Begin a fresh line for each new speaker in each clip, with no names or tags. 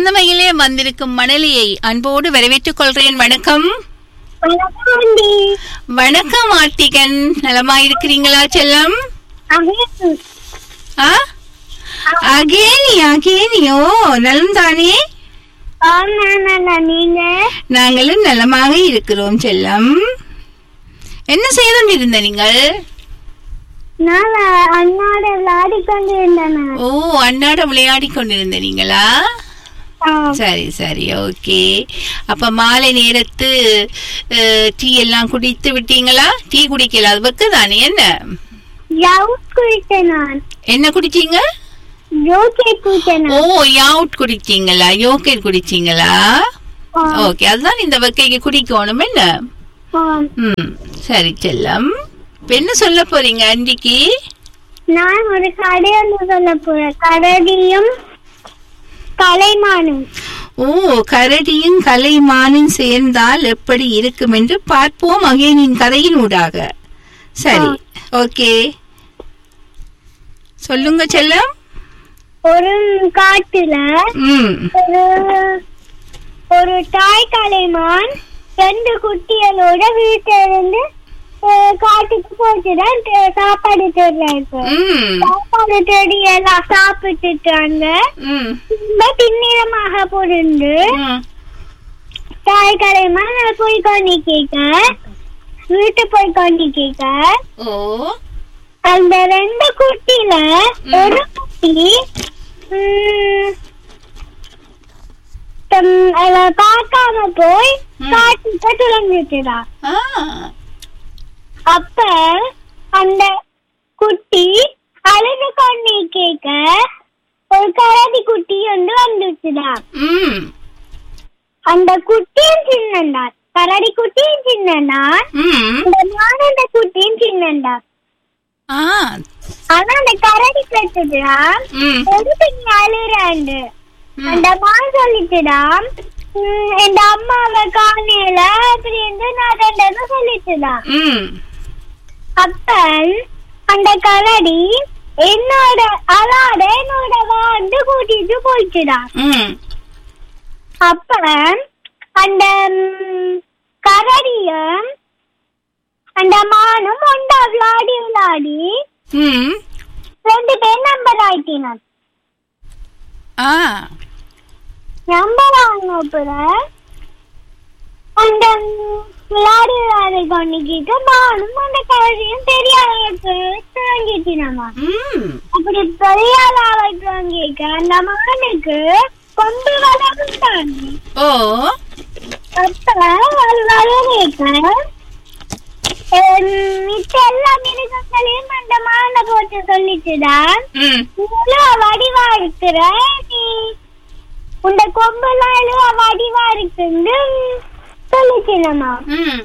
அந்த வகையிலே வந்திருக்கும் மணலியை அன்போடு வரவேற்றுக் கொள்கிறேன் வணக்கம்
வணக்கம் ஆண்டி.
வணக்கம் ஆர்த்திகன் நலமா இருக்கிறீங்களா செல்லம்
அகில்.
ஆ அகேனி அகேனியோ நலம் தானே
ஆமா, நானா, நீங்க
நாங்களும் நலமாக இருக்கிறோம் செல்லம் என்ன செய்து கொண்டிருந்த நீங்கள்
நான் அண்ணாட விளையாடி கொண்டு இருந்தேன்
ஓ அன்னாட விளையாடி கொண்டிருந்த நீங்களா சரி சரி ஓகே அப்ப மாலை நேரத்து அஹ், டீ எல்லாம் குடித்து விட்டீங்களா டீ குடிக்கல அது வெக்கு தானே என்ன
யவுட் குடித்தேன் நான்
என்ன குடிச்சீங்க
யோகே குடித்தேன்
ஓ யாவுட் குடிச்சீங்களா யோகேட் குடிச்சீங்களா ஓகே அதுதான் இந்த வெக்கைக்கு குடிக்கணும் என்ன ம் சரி செல்லம் இப்ப என்ன சொல்ல போறீங்க அன்றைக்கு
நான் ஒரு கடையில் சொல்ல போறேன் கரடியும் கலைமானும்
ஓ கரடியும் கலைமானும் சேர்ந்தால் எப்படி இருக்கும் என்று பார்ப்போம் அகேனின் கதையின் ஊடாக சரி ஓகே சொல்லுங்க செல்லம்
ஒரு காட்டுல
ம்
ஒரு ஒரு தாய் கலைமான் ரெண்டு குட்டிகளோட வீட்டுல இருந்து அஹ், காட்டுக்கு போச்சுதான் த- சாப்பாடு தேடுறாங்க
ம்
சாப்பாடு தேடி எல்லாம் சாப்பிட்டுட்டாங்க
ம்
ரொம்ப பின்னிறமாக பொருந்து
ம்
தாய் கலைமான் போய் கொண்டு கேட்க வீட்டு போய் கொண்டு கேட்க
ஓ
அந்த ரெண்டு குட்டில ஒரு குட்டி உம், தம் அத பார்க்காம போய்
ம்.
காட்டுக்கு துளங்கிட்டுடா
ஆ
அப்ப அந்த குட்டி அழுது கொண்டு கேட்க ஒரு கரடி குட்டி ஒன்று வந்துச்சுடா
ம்
அந்த குட்டியும் சின்னண்டா கரடி குட்டியும் சின்னண்டா
ம்
இந்த மானந்த குட்டியும் சின்னண்டா
ஆ
ஆனா அந்த கரடி பேசுதுடா
ம்
எதுக்கு நீ அழுறாண்டு அந்த மான் சொல்லிச்சுடா "உம், என் அம்மாவை காணையில அப்படின்னு நான் ரெண்டு சொல்லிச்சுடா
ம்
அப்ப அந்த கரடி என்னோட அலாட என்னோட வாண்டு கூட்டிட்டு போயிடுச்சுடா
ம்
அப்ப அந்த ம், கரடியும் அந்த மானும் ஒண்டா விளையாடி விளையாடி
ம்
ரெண்டு பேர் நம்பர் ஆயிட்டினான்
ஆ
நம்பர் ஆனப்புறம் அந்த ம், விளையாடி விளையாடி கொண்டுக்கிட்டு மானும் அந்த கரடியும் பெரிய அளவுக்கு தூங்கிட்டினாமா
ம்
அப்படி பெரிய அளவுக்கு தூங்கிக்க அந்த மானுக்கு கொண்டு வளர்ந்தான்
ஓ
அப்ப அது வளர்க்க மிச்ச எல்லா மிருகங்களையும் அந்த மானை போட்டு சொல்லிச்சுதான்
ம்
இவ்வளோ வடிவா இருக்கிற நீ உண்ட கொம்பெல்லாம் எவ்வளோ வடிவா இருக்குன்னு சொல்லிச்சு நம்ம
ம்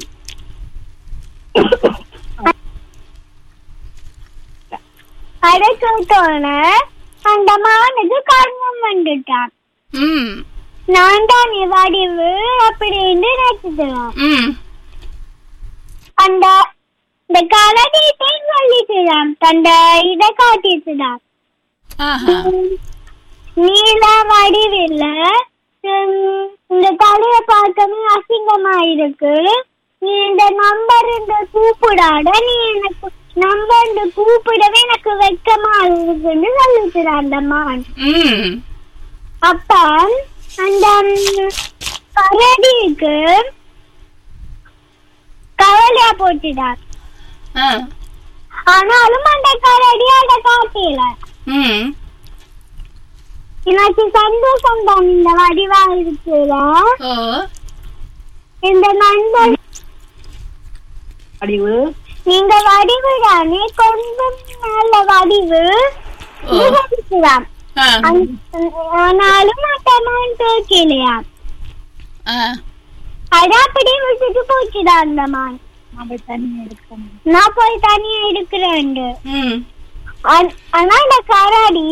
அதை கேட்டோன்னே அந்த மானுக்கு கர்மம் வந்துட்டான்
ம்
நான் தான் நீ வடிவு அப்படின்னு நினைச்சுக்கலாம்
ம்
அந்த இந்த கலடிட்டே சொல்லிச்சுதான் அந்த இதை காட்டிச்சுதான்
ஆஹா
நீல வடிவில்ல உம், இந்த தலைய பார்க்கவே அசிங்கமா இருக்கு நீ இந்த நம்பர் இந்த கூப்பிடாட நீ எனக்கு நம்பர் இந்த கூப்பிடவே எனக்கு வெக்கமா இருக்குன்னு சொல்லிச்சுடா அந்த மான்
ம்
அப்ப அந்த உம், கரடிக்கு கவலையா போச்சுடா
ஆ
ஆனாலும் அந்த கரடி அதை காட்டல
ம்
எனக்கு சந்தோஷம் தான் இந்த வடிவா இருக்குல்ல
ஓ
இந்த நண்பன்
வடிவு
நீங்க வடிவு தானே கொஞ்சம் நல்ல வடிவு
ஓ
நிகழ்ச்சிதான்.
ஆ
அந்த- ஆனாலும் அட்டமான் தூக்கலையா
ஆ
அது அப்படியே விட்டுட்டு போச்சுடா அந்த மான்
நம்ம தண்ணி எடுக்கணும்
நான் போய் தனியா எடுக்கிறேன்
ம்
ஆனா அந்த கரடி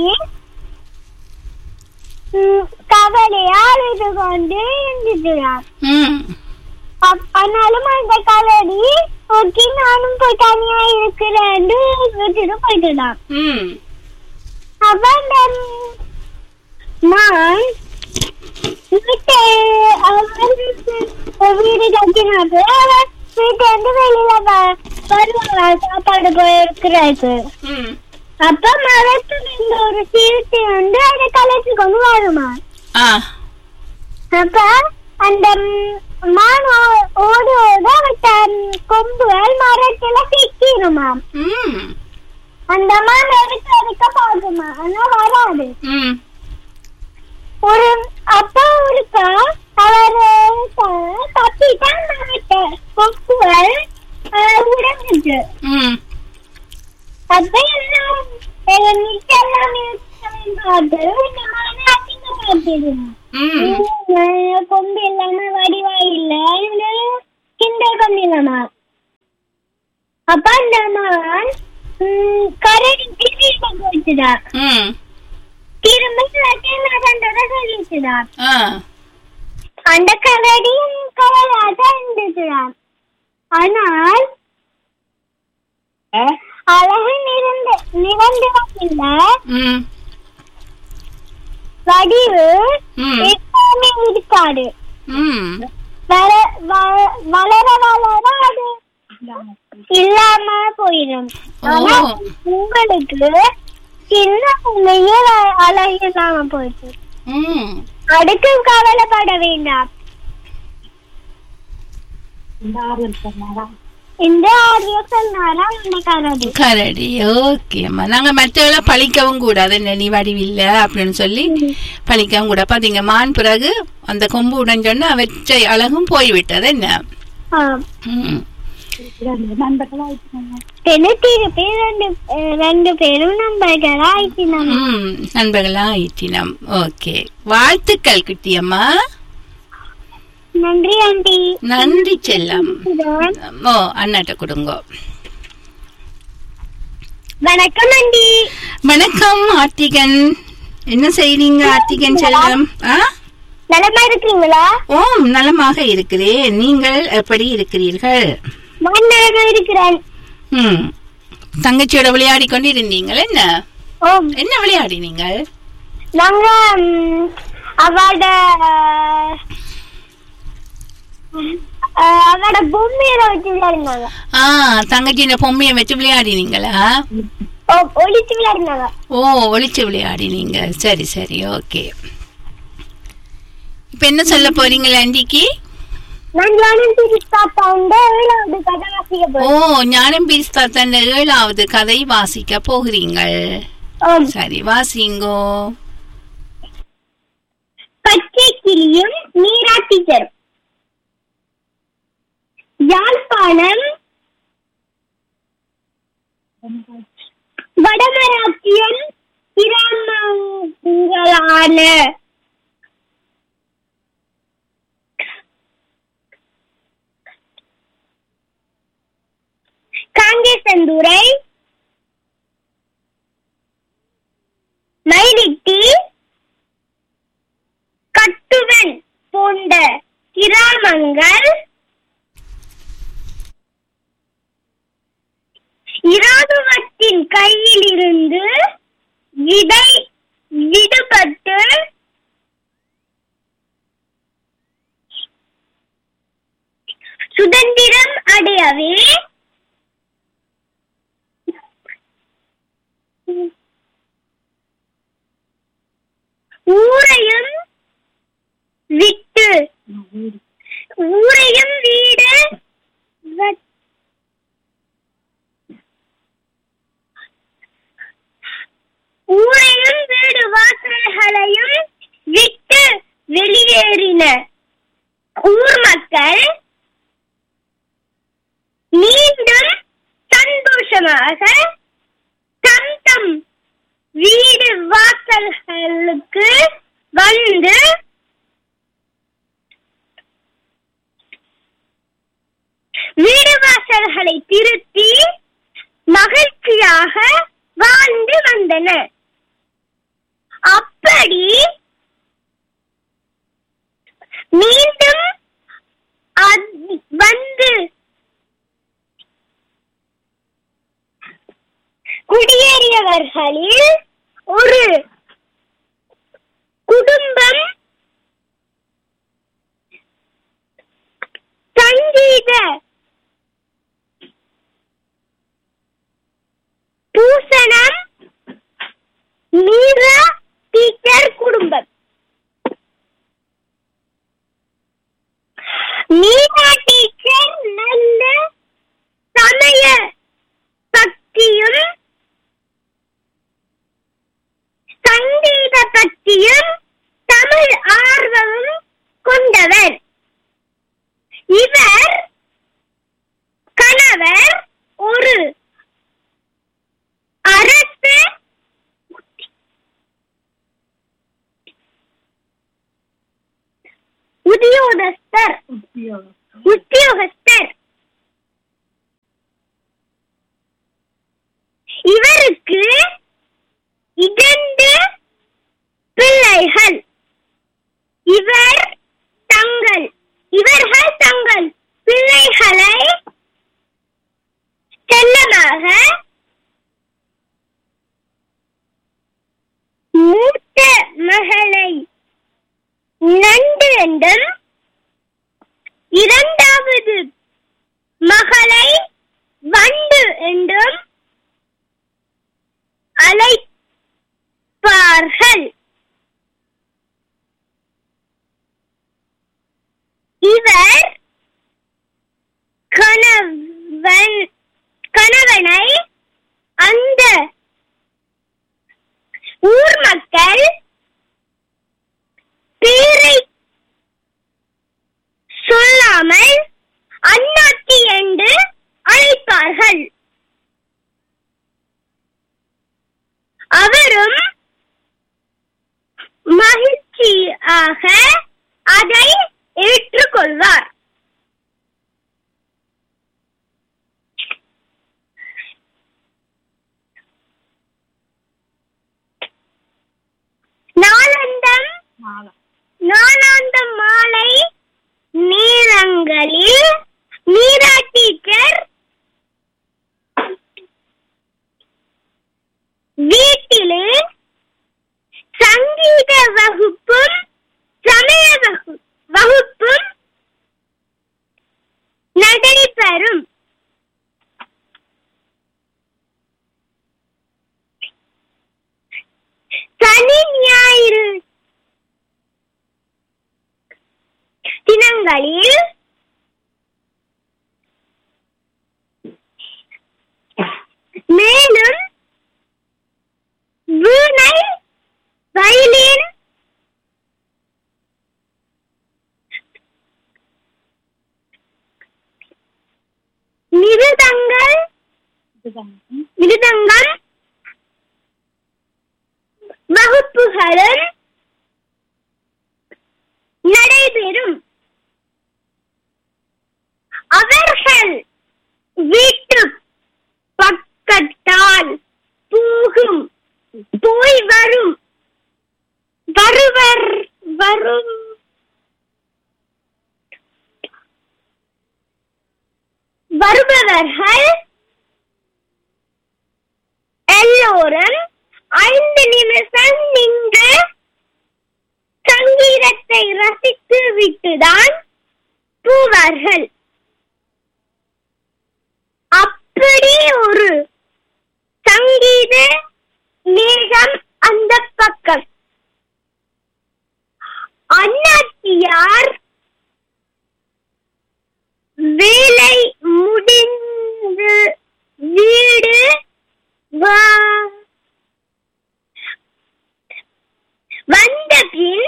ம், கவலையா அழுது கொண்டு இருந்துச்சுடான்
ம்
அப்- ஆனாலும் அந்த கலரி ஓகே நானும் போய் தனியா இருக்கிறேன்னு விட்டுட்டு போயிட்டுதான்
ம்
அப்ப அந்த மான் வீடு கட்டினாரு வீட்டு வந்து வெளியில வ- வருவாங்க சாப்பாடு போயிருக்கிறாரு
ம்
அப்ப மரத்துல இருந்த ஒரு சீட்டு வந்து அதை கலைச்சு கொண்டு வருமா
ஆ
அப்ப அந்த ம், மான் ஓ- ஓட ஓட அவட்ட ம், கொம்புகள் மரத்துல சிக்கிருமா
ம்
அந்த மான் எடுக்க எடுக்க பாக்குமா ஆனா வராது
ம்
ஒரு அப்பா ஒருக்கா அவர் தப்பிட்டான் மரத்தை கொம்புகள் அஹ், உடைஞ்சிட்டு
ம்
அப்ப எல்லாம் எங்க மிச்செல்லாம் பார்த்து இந்த மான அசிங்கப்படுத்திடுமா
ம்
கொம்பு இல்லாம வடிவா இல்ல கிண்டல் பண்ணிடலாமா அப்ப அந்த மான் ம், கரடி திரும்பி பக்கம் வச்சுதா
ம்
திரும்ப நடந்தத சொல்லிச்சுதா
ஆ
அந்த கரடியும் கவலாக இருந்துச்சுதான் ஆனால் அழகு நிறந்த நிறந்ததில்ல
ம்
வடிவு
ம்
எப்பவுமே இருக்காது
ம்
வள- வ- வளர வளர அது இல்லாம போயிடும் ஆனா
ஓ.
உங்களுக்கு சின்ன பிள்ளையே வ- அழகு இல்லாம போயிடுச்சு
ம்
அதுக்கு கவலைப்பட வேண்டாம்
இந்த ஆர்வம் சொன்னாரா
இந்த ஆடியோ சொன்னாரா அந்த கரடி
கரடி ஓகே அம்மா நாங்க மற்றவள பழிக்கவும் கூடாது என்ன நீ வடிவில்ல அப்படின்னு சொல்லி பழிக்கவும் கூட பாத்தீங்க மான் பிறகு அந்த கொம்பு உடைஞ்சோன்னா அவற்றை அழகும் போய்விட்டது என்ன
ஆ.
ம்
ரெண்டு நண்பர்களா ஆயிட்டாங்க
என்ன திருப்பி ரெண்டு அஹ், ரெண்டு பேரும் நண்பர்களா ஆயிடுச்சு
ம் நண்பர்களா ஆயிட்டினம் ஓகே வாழ்த்துக்கள் குட்டியம்மா
நன்றி ஆண்டி
நன்றி செல்லம்
இதுதான்.
ஓ அண்ணாட்ட கொடுங்க
வணக்கம் ஆண்டி
வணக்கம் ஆர்த்திகன் என்ன செய்றீங்க ஆர்த்திகன் செல்லம் ஆ
நலமா இருக்கீங்களா
ஓம் நலமாக இருக்கிறேன் நீங்கள் எப்படி இருக்கிறீர்கள்
நான் நலமா இருக்கிறேன்
ம் தங்கச்சியோட விளையாடி கொண்டு இருந்தீங்கள் என்ன
ஓம்
என்ன விளையாடினீங்கள்
நாங்க ம், அவட அஹ், அவட பொம்மையில வச்சு விளையாடினாங்க
ஆ தங்கச்சியோட பொம்மையை வச்சு விளையாடினீங்களா
ஓ, ஒளிச்சு விளையாடினாங்க
ஓ ஒளிச்சு விளையாடினீங்க சரி சரி ஓகே இப்ப என்ன சொல்ல போறீங்களா ஆண்டிக்கு
நான் ஞானம் திருத்தாத்தா உண்டு ஏழாவது கதை வாசிக்க
ஓ
போறேன்
ஞானம் பீஸ்தா தன் ஏழாவது கதை வாசிக்க போகிறீங்கள்
ஓம்.
சரி வாசிங்கோ
பச்சை கிளியும் நீராட்டிச்சரும் யாழ்ப்பாணம் வடமராட்சியம் கிராமங்களான காங்கேசந்துறை மயிலிட்டி கட்டுவன் போன்ற கிராமங்கள் இராணுவத்தின் கையில் இருந்து விடை விடுபட்டு சுதந்திரம் அடையவே ஊரையும் விட்டு ஊரையும் வீடு வ- ஊரையும் வீடு வாசல்களையும் விட்டு வெளியேறின ஊர் மக்கள் மீண்டும் சந்தோஷமாக தம் தம் வீடு வாசல்களுக்கு வந்து வீடு வாசல்களை திருத்தி மகிழ்ச்சியாக வாழ்ந்து வந்தனர் அப்படி மீண்டும் அத்- வந்து குடியேறியவர்களில் ஒரு குடும்பம் உத்தியோகஸ்தர் உத்தியோகஸ்தர் இவருக்கு இரண்டு பிள்ளைகள் இவர் தங்கள் இவர்கள் தங்கள் பிள்ளைகளை செல்லமாக மூத்த மகளை நண்டு என்றும் இரண்டாவது மகளை வண்டு என்றும் அழைப்பார்கள் இவர் கணவன் கணவனை அந்த ஊர் மக்கள் பேரை சொல்லாமல் அண்ணாத்தி என்று அழைப்பார்கள் அவரும் மகிழ்ச்சியாக அதை ஏற்றுக்கொள்வார் நாளந்தம் நாளாந்தம் மாலை நேரங்களில் மீரா டீச்சர் வீட்டிலே சங்கீத வகுப்பும் சமய வகு- வகுப்பும் நடைபெறும் சனி ஞாயிறு தினங்களில் மேலும் வீணை வயலின் மிருதங்கள் மிருதங்கம் வகுப்புகளும் நடைபெறும் அவர்கள் வீட்டு பக்கத்தால் போகும் போய் வரும் வருவர் வரும் வருபவர்கள் எல்லோரும் ஐந்து நிமிஷம் நின்று சங்கீதத்தை ரசித்து விட்டுதான் போவார்கள் அப்படி ஒரு சங்கீத மேகம் அந்த பக்கம் அண்ணாச்சியார் வேலை முடிந்து வீடு வா- வந்த பின்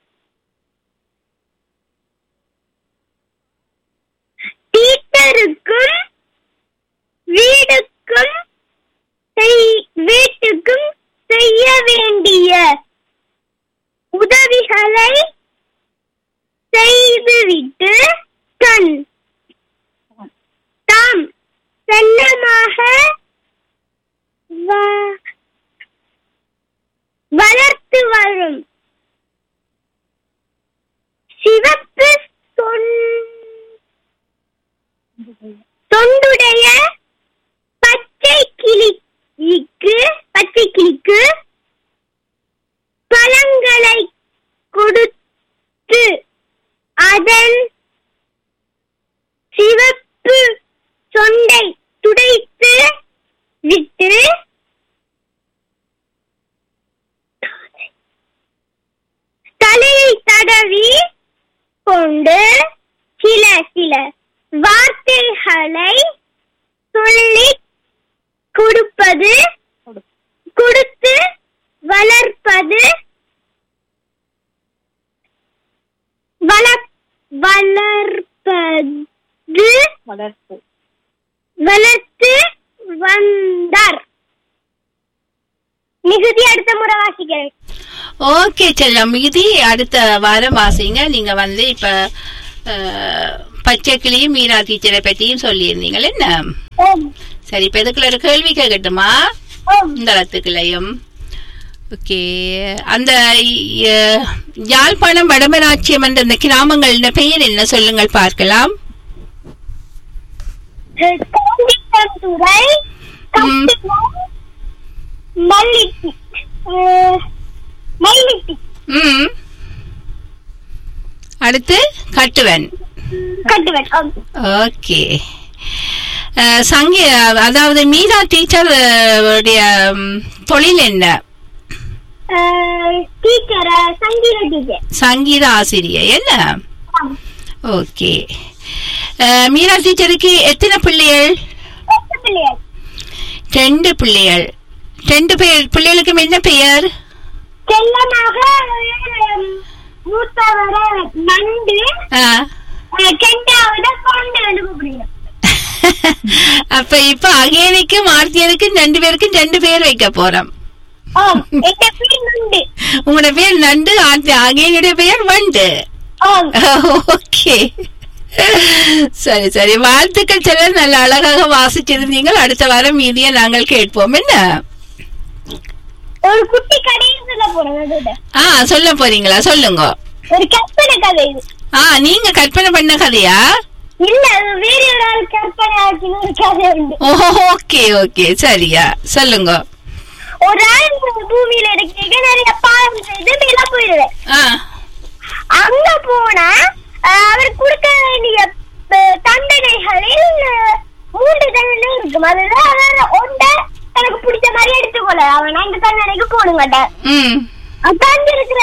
டீச்சருக்கும் வீடுக்கும் செய்- வீட்டுக்கும் செய்ய வேண்டிய உதவிகளை செய்துவிட்டு தன் தாம் செல்லமாக வ- வளர்த்து வரும் சிவப்பு சொன்- தொண்டுடைய பச்சை கிளிக்கு பச்சை கிளிக்கு பழங்களை கொடுத்து அதன் சிவப்பு சொண்டை துடைத்து விட்டு தலையை தடவி கொண்டு சில சில வார்த்தைகளை சொல்லி கொடுப்பது கொடுத்து வளர்ப்பது வள- வளர்ப்பது
வளர்ப்பு
வளர்த்து வந்தார் மிகுதி அடுத்த முறை வாசிக்கிறேன்
ஓகே செல்லம் மீதி அடுத்த வாரம் வாசிங்க நீங்க வந்து இப்ப அஹ், பச்சைக்கிளியும் மீரா டீச்சரை பற்றியும் சொல்லியிருந்தீங்கள் என்ன
ஓம்
சரி இப்ப இதுக்குள்ள ஒரு கேள்வி கேட்கட்டுமா
ஓம்
இந்த இடத்துக்குள்ளயும் ஓகே அந்த அஹ், யாழ்ப்பாணம் வடமராட்சியம் என்ற அந்த கிராமங்கள பெயர் என்ன சொல்லுங்கள் பார்க்கலாம்
காஞ்சிபுரை
ம்.
கட்டுவம் மல்லிட்டி அஹ், மல்லிட்டி
ம் அடுத்து கட்டுவன்
கட்டுவன் ஓம்.
ஓகே அஹ், சங்கி அதாவது மீரா டீச்சர் அஹ், உடைய ம், தொழில் என்ன
அஹ், டீச்சர் அஹ், சங்கீத டீச்சர்
சங்கீத ஆசிரியை என்ன
ஆம்.
ஓகே அஹ், மீரா டீச்சருக்கு எத்தனை பிள்ளைகள்
எட்டு பிள்ளைகள்
ரெண்டு பிள்ளைகள் ரெண்டு பேர் பிள்ளைகளுக்கும் என்ன பெயர்
செல்லமாக அஹ், மூத்தவரை நண்டு
ஆ.
அஹ், ரெண்டாவது கொண்டு வந்து கூப்பிடுங்க
அப்ப இப்ப அகேனிக்கும் ஆர்த்தியனுக்கும் ரெண்டு பேருக்கும் ரெண்டு பேர் வைக்க போறோம்
ஓம் எங்க பேர் நண்டு
உங்களோட பேர் நண்டு ஆர்த்தி அகேனுடைய பெயர் வண்டு
ஓம்
ஓகே சரி சரி வாழ்த்துக்கள் சில நல்ல அழகாக வாசிச்சிருந்தீங்க அடுத்த வாரம் மீதியை நாங்கள் கேட்போம் என்ன
ஒரு குட்டி கதையும் சொல்ல போறேன் நடுவுல.
ஆ சொல்ல போறீங்களா சொல்லுங்க
ஒரு கற்பனை கதை இது
ஆ நீங்க கற்பனை பண்ண கதையா
இல்ல அது வேற ஒரு ஆள் கற்பனை ஆக்கின ஒரு கதை உண்டு
ஓகே ஓகே சரியா சொல்லுங்க
ஒரு ஆள் இந்த பூமியில இருக்க நிறைய பாவம் செய்து மேல போயிடுவேன்
ஆ
அங்க போனா அஹ், அவர் கொடுக்க வேண்டிய அஹ், தண்டனைகளில் அஹ், மூன்று தண்டனை இருக்கும் அதுல அவர் ஒன்றை தனக்கு பிடிச்ச மாதிரி எடுத்துக்கொள்ள அவன் இந்த தண்டனைக்கு போடுங்கட்ட
ம்
உட்கார்ந்து இருக்கிற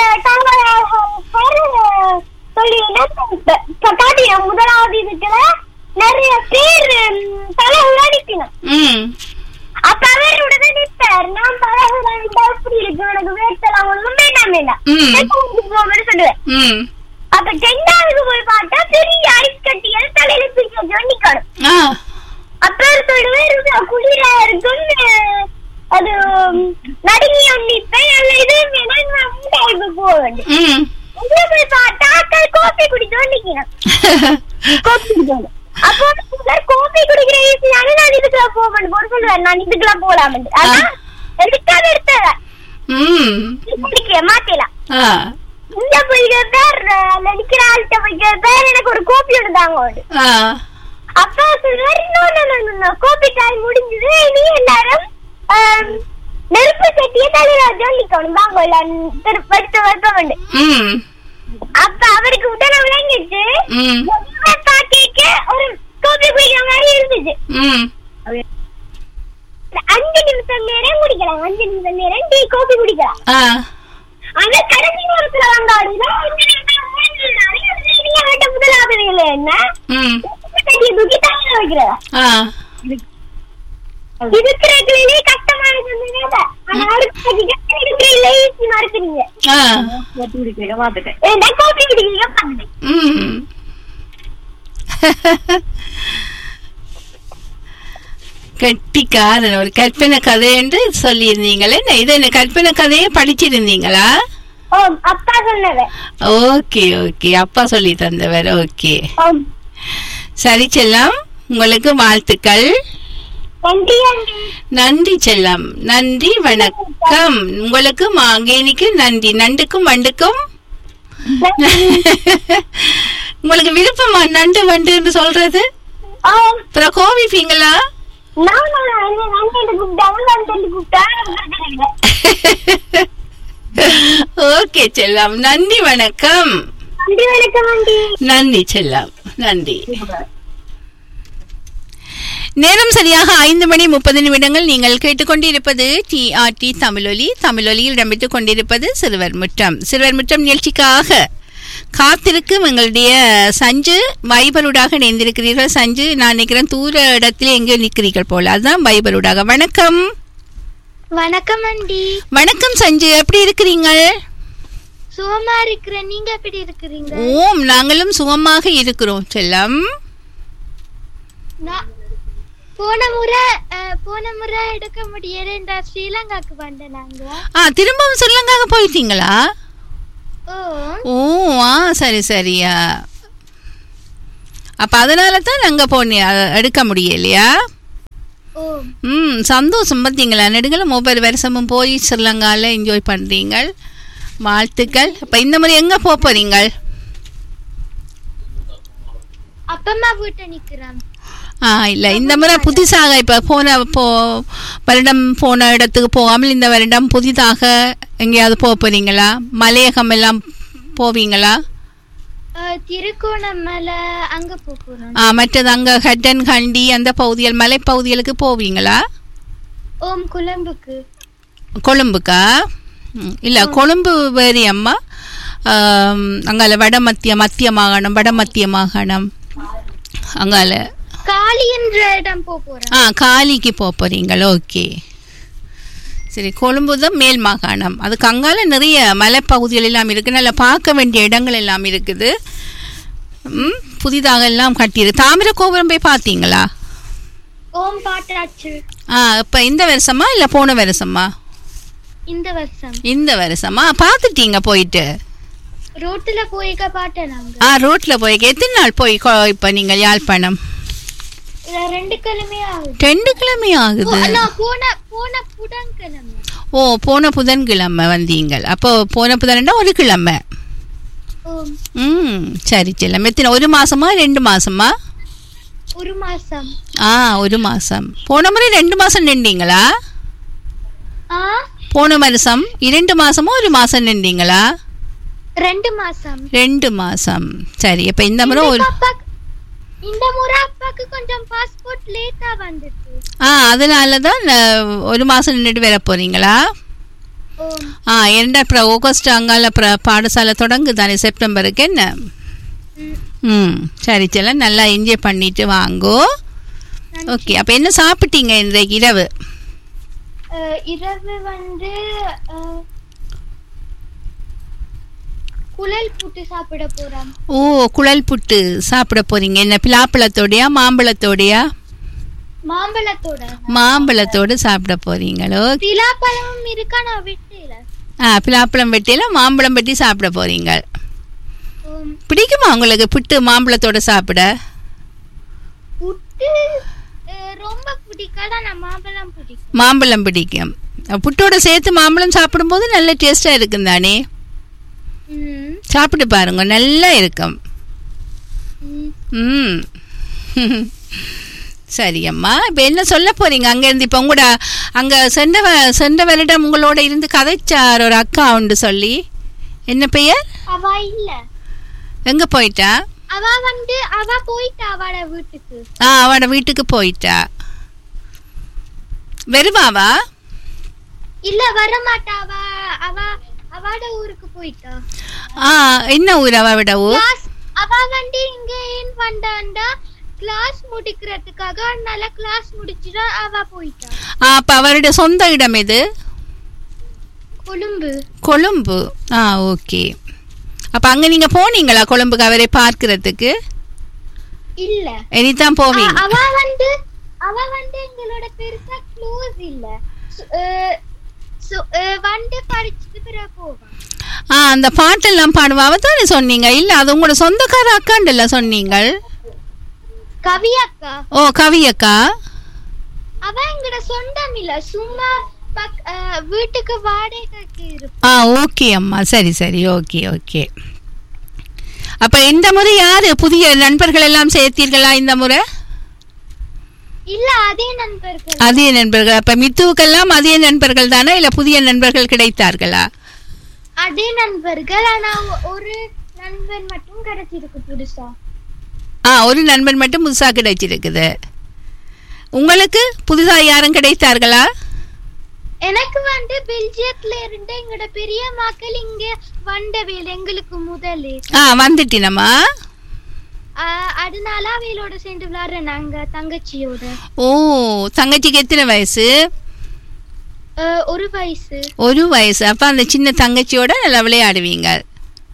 சொல்லி காட்டின முதலாவது இதுக்குல நிறைய பேர் ம், தலை உலாடிக்கணும்
ம்
அப்ப அவர் உடனே நிற்பார் நான் தலை உலாடிட்டா எப்படி இருக்கு எனக்கு வேட்டலாம் ஒண்ணும் வேண்டாம் வேண்டாம்
ம்.
போகணும்னு சொல்லுவேன்
ம்
அப்ப ரெண்டாவது போய் பார்த்தா பெரிய ஐஸ் கட்டியால் தலையில தூக்கி வச்சு நிக்கணும்
ஆ
அப்ப அவர் சொல்லுவார் குளிரா இருக்கும் அஹ், அது நடுங்கி நிற்பேன் அல்ல இது வேணா நான் மூட்டாய்க்கு போக வேண்டும்
ம்
உள்ள போய் பார்த்தா அக்கள் கோப்பை குடிச்சு நிக்கணும் கோப்பை குடிக்கணும் அப்போ சொல்லுவார் கோப்பை குடிக்கிற ஈஸியான நான் இதுக்குள்ள போக மாட்டேன் போட சொல்லுவார் நான் இதுக்குள்ள போலாம் ஆனா எடுக்காத எடுத்தத
ம்
குடிக்க மாத்தலாம்
ஆ
இந்த போய் பேர் நடிக்கிற ஆள்கிட்ட போய் பேர் எனக்கு ஒரு கோப்பி எடுத்தாங்க ஒரு
ஆ
அப்பா சொல்றாரு இன்னொன்னு கோப்பி டைம் முடிஞ்சது நீ எல்லாரும் ஆம், நெருப்பு சட்டிய தலையில ஜொல்லிக்கணும் வாங்க எடுத்து வைக்க வேண்டும்
ம்
அப்ப அவருக்கு உடனே விளங்கிச்சு
ம்
பாட்டிக்கு ஒரு கோப்பி குடிக்கிற மாதிரி இருந்துச்சு
ம்
அஞ்சு நிமிஷம் நேரம் குடிக்கலாம் அஞ்சு நிமிஷம் நேரம் டீ கோப்பி குடிக்கலாம்
ஆ
ஆனா கடைசி நேரத்துல வந்தாடுல அஞ்சு நிமிஷம் மூணு நாள் நீங்க வேட்ட முதலாவது வேலை என்ன
ம்
சட்டியை தூக்கி தலையில வைக்கிறதா
ஆ
இருக்கிறதுலே கஷ்டமான சொன்னீங்க ஆனா அடுத்த இருக்கிறதுல ஈஸியா இருக்கிறீங்க
ஆ
ஏன்னா கோப்பி குடிக்கிறீங்க பண்ணுங்க
ம் கட்டிக்காரன் ஒரு கற்பனை கதை என்று சொல்லியிருந்தீங்களே என்ன இது என்ன கற்பனை கதையை படிச்சிருந்தீங்களா
ஓ அப்பா சொன்னவன்
ஓகே ஓகே அப்பா சொல்லி தந்தவர் ஓகே
ஓம்
சரி செல்லம் உங்களுக்கு வாழ்த்துக்கள்
நன்றி நன்றி
நன்றி செல்லம் நன்றி வணக்கம் உங்களுக்கு மாங்கேனிக்கு நன்றி நண்டுக்கும் வண்டுக்கும் உங்களுக்கு விருப்பமா நண்டு வண்டுன்னு சொல்றது
ஓம்
அப்புறம் கோவிப்பீங்களா
நான் நான் நன்றி கூப்பிட்டாங்க நன்றி கூப்பிட்டாங்க
ஓகே செல்லம் நன்றி வணக்கம்
நன்றி வணக்கம் நன்றி
நன்றி செல்லம் நன்றி நேரம் சரியாக ஐந்து மணி முப்பது நிமிடங்கள் நீங்கள் கேட்டுக்கொண்டிருப்பது டிஆர்டி தமிழொலி தமிழொலியில் இடம்பெற்றுக் கொண்டிருப்பது சிறுவர் முற்றம் சிறுவர் முற்றம் நிகழ்ச்சிக்காக காத்திருக்கும் எங்களுடைய சஞ்சு வைபருடாக இணைந்திருக்கிறீர்கள் சஞ்சு நான் நினைக்கிறேன் தூர இடத்துல எங்கேயோ நிற்கிறீர்கள் போல அதுதான் வைபருடாக வணக்கம்
வணக்கம் ஆண்டி
வணக்கம் சஞ்சு எப்படி இருக்கிறீங்கள்
சுகமா இருக்கிறேன் நீங்க எப்படி இருக்கிறீங்க
ஓம் நாங்களும் சுகமாக இருக்கிறோம் செல்லம்
நான்
போன முறை அஹ், போன முறை எடுக்க முடியல இந்த ஸ்ரீலங்காக்கு வந்தேன் நாங்க
ஆ திரும்பவும் ஸ்ரீலங்காவுக்கு போயிட்டீங்களா
ஓ
ஓ ஆ சரி சரியா அப்போ அதனால தான் அங்கே போனி அ- எடுக்க முடியலையா
ஓ
ம் சந்தோஷம் பார்த்தீங்களா நெடுங்களும் ஒவ்வொரு வருஷமும் போய் ஸ்ரீலங்காவில் என்ஜாய் பண்ணுறீங்க வாழ்த்துக்கள் இப்போ இந்த மாதிரி எங்கே போக போகிறீங்க
அப்பம்மா வீட்டை நிக்கிறேன்
ஆ இல்லை இந்த முறை புதுசாக இப்போ போன போ வருடம் போன இடத்துக்கு போகாமல் இந்த வருடம் புதிதாக எங்கேயாவது போக போகிறீங்களா மலையகம் எல்லாம் போவீங்களா
அஹ், திருகோணமலை அங்க போக போறோம்
ஆ மற்றது அங்கே ஹட்டன் கண்டி அந்த பகுதிகள் மலைப்பகுதிகளுக்கு போவீங்களா
ஓம் குழம்புக்கு
கொழும்புக்கா ம், இல்லை கொழும்பு வேறு அம்மா அங்கால வட மத்திய மத்திய மாகாணம் வட மத்திய மாகாணம் அங்கால
காளி என்ற இடம் போக போறேன்
ஆ காலிக்கு போக போகிறீங்களா ஓகே சரி கொழும்பு தான் மேல் மாகாணம் அதுக்கு அங்கால நிறைய மலைப்பகுதிகள் எல்லாம் இருக்குது நல்லா பார்க்க வேண்டிய இடங்கள் எல்லாம் இருக்குது ம் புதிதாக எல்லாம் கட்டியிருக்கு தாமிர கோபுரம் போய் பார்த்தீங்களா
ஓம் பாட்டாச்சு
ஆ இப்போ இந்த வருஷமா இல்லை போன வருஷமா
இந்த வருஷம்
இந்த வருஷமா பார்த்துட்டீங்க போயிட்டு
ரோட்டுல போய்க்க பாட்டேன் நாங்க
ஆ ரோட்டில் போய் எத்தனை நாள் போய் கொ- இப்போ நீங்கள் யாழ்ப்பாணம்
இது ரெண்டு கிழமை ஆகுது
ரெண்டு கிழமை ஆகுது
நான் போன போன புதன்கிழமை
ஓ போன புதன்கிழமை வந்தீங்க அப்போ போன புதன்டா ஒரு கிழமை
ஓம்
ம் சரி செல்லம் எத்தனை ஒரு மாசமா ரெண்டு மாசமா
ஒரு மாசம்
ஆ ஒரு மாசம் போன முறை ரெண்டு மாசம் நின்றீங்களா
ஆ
போன வருஷம் இரண்டு மாசமா ஒரு மாசம் நின்றீங்களா
ரெண்டு மாசம்
ரெண்டு மாசம் சரி அப்ப இந்த முறை ஒரு
இந்த அப்பாக்கு- இந்த முறை அப்பாக்கு கொஞ்சம் பாஸ்போர்ட் லேட்டா வந்துட்டு
ஆ அதனால தான் நான் ஒரு மாசம் நின்றுட்டு வர போறீங்களா
ஓம்
ஆ ஏன்டா அப்புறம் ஆகஸ்ட் அங்கால அப்புறம் பாடசாலை தொடங்குதானே செப்டம்பருக்கு என்ன
ம்.
ம் சரி செல்லம் நல்லா என்ஜாய் பண்ணிட்டு வாங்கோ ஓகே அப்போ என்ன சாப்பிட்டீங்க இன்றைக்கு இரவு
அஹ், இரவு வந்து அஹ், குழல் புட்டு சாப்பிட போறோம்
ஓ குழல் புட்டு சாப்பிட போறீங்க என்ன பிலாப்பழத்தோடையா மாம்பழத்தோடையா
மாம்பழத்தோட
மாம்பழத்தோடு சாப்பிட போறீங்களோ
திலாப்பழமும் இருக்கா நான் விட்டேல
ஆ பிலாப்பழம் வெட்டியில மாம்பழம் வெட்டி சாப்பிட போறீங்க
ஓம்
பிடிக்குமா உங்களுக்கு புட்டு மாம்பழத்தோட சாப்பிட
புட்டு அஹ், ரொம்ப பிடிக்காத நான் மாம்பழம் பிடிக்கும்
மாம்பழம் பிடிக்கும் புட்டோட சேர்த்து மாம்பழம் சாப்பிடும்போது நல்ல டேஸ்டா இருக்கும் தானே
ம்
சாப்பிட்டு பாருங்க நல்லா இருக்கும்
ம்
ம் சரி அம்மா இப்போ என்ன சொல்ல போறீங்க அங்கேருந்து இப்போ உங்களோட அங்கே சென்ற வ- சென்ற வருடம் உங்களோட இருந்து கதைச்சார் ஒரு அக்கா உண்டு சொல்லி என்ன பெயர்
அவ இல்ல
எங்கே போயிட்டா
அவ வந்து அவ போயிட்டா அவள வீட்டுக்கு
ஆ அவட வீட்டுக்கு போயிட்டா வருவாவா
இல்ல வரமாட்டா அவ அவ அவட ஊருக்கு போயிட்டா
ஆ என்ன ஊர் அவட ஊர்
கிளாஸ் அவ வந்து இங்க ஏன் வந்தாண்டா கிளாஸ் முடிக்கிறதுக்காக அதனால கிளாஸ் முடிச்சுட்டா அவ போயிட்டா
ஆ அப்போ அவருடைய சொந்த இடம் எது
கொழும்பு
கொழும்பு ஆ ஓகே அப்போ அங்கே நீங்கள் போனீங்களா கொழும்புக்கு அவரை பார்க்கறதுக்கு
இல்ல
இனிதான் போவீங்க
அவ வந்து அவ வந்து எங்களோட பெருசா க்ளோஸ் இல்ல So, அஹ், so, அஹ், வந்து படிச்சுட்டு பிறகு போவான்
ஆ அந்த பாட்டெல்லாம் பாடுவாவ தானே சொன்னீங்க இல்லை அது உங்களோட சொந்தக்கார அக்காண்டல்ல சொன்னீங்க
கவி அக்கா
ஓ கவி அக்கா
அவ எங்கட சொந்தம் இல்ல சும்மா பக்- அஹ், வீட்டுக்கு வாடகைக்கு இருப்பா
ஆ ஓகே அம்மா சரி சரி ஓகே ஓகே அப்ப இந்த முறை யாரு புதிய நண்பர்கள் எல்லாம் சேர்த்தீர்களா இந்த முறை
இல்ல அதே நண்பர்கள்
அதே நண்பர்கள் அப்ப மித்துவுக்கெல்லாம் அதே நண்பர்கள் தானே இல்ல புதிய நண்பர்கள் கிடைத்தார்களா
அதே நண்பர்கள் ஆனா ஒ- ஒரு நண்பன் மட்டும் கிடைச்சிருக்கு புதுசா
ஆ ஒரு நண்பன் மட்டும் புதுசா கிடைச்சிருக்குது உங்களுக்கு புதுசா யாரும் கிடைத்தார்களா
எனக்கு வந்து பெல்ஜியத்துல இருந்து எங்கட பெரிய மக்கள் இங்க வந்தவேல் எங்களுக்கு முதலே
ஆ வந்துட்டினம்மா
ஆஹ் அதனால அவையிலோட சேர்ந்து விளையாடுறேன் நாங்க தங்கச்சியோட
ஓ தங்கச்சிக்கு எத்தனை வயசு
ஆஹ் ஒரு வயசு
ஒரு வயசு அப்ப அந்த சின்ன தங்கச்சியோட நல்லா விளையாடுவீங்க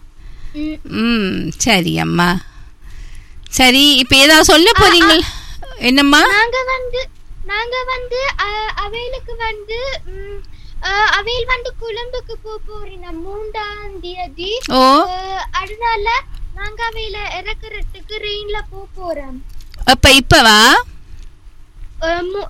ம்,
ம் சரி அம்மா சரி இப்போ ஏதாவது சொல்ல போறீங்க என்னம்மா
நாங்க வந்து நாங்க வந்து அஹ், அவைகளுக்கு வந்து ம், அஹ், அவையில் வந்து கொழும்புக்கு போக போறோம் மூன்றாம் தேதி
ஓ
அஹ், அதனால நாங்க அவையில இறக்குறதுக்கு ரெயின்ல போக போறோம்
அப்ப இப்பவா
அஹ், மு-